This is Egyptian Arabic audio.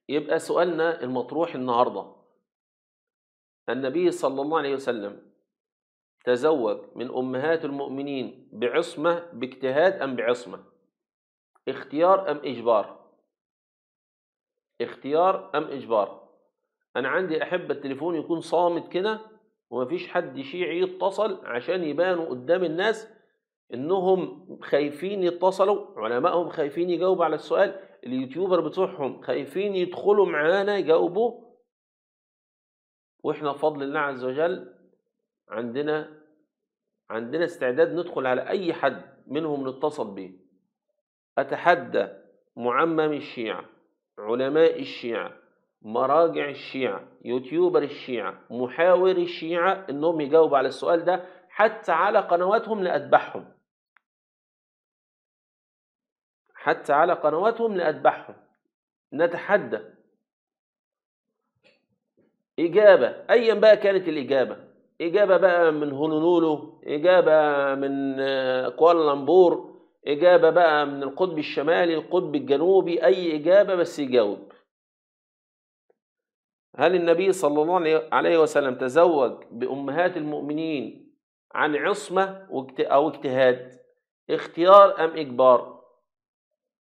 يبقى سؤالنا المطروح النهارده النبي صلى الله عليه وسلم تزوج من أمهات المؤمنين بعصمة باجتهاد أم بعصمة اختيار أم إجبار اختيار أم إجبار أنا عندي أحب التليفون يكون صامت كده ومفيش حد شيعي يتصل عشان يبانوا قدام الناس إنهم خايفين يتصلوا علمائهم خايفين يجاوبوا على السؤال اليوتيوبر بتوعهم خايفين يدخلوا معانا يجاوبوا واحنا بفضل الله عز وجل عندنا عندنا استعداد ندخل على اي حد منهم نتصل به اتحدى معمم الشيعة علماء الشيعة مراجع الشيعة يوتيوبر الشيعة محاور الشيعة انهم يجاوبوا على السؤال ده حتى على قنواتهم لأذبحهم حتى على قنواتهم لأذبحهم نتحدى إجابة أيا بقى كانت الإجابة إجابة بقى من هونولولو إجابة من كوالالمبور إجابة بقى من القطب الشمالي القطب الجنوبي أي إجابة بس يجاوب هل النبي صلى الله عليه وسلم تزوج بأمهات المؤمنين عن عصمة أو اجتهاد اختيار أم إجبار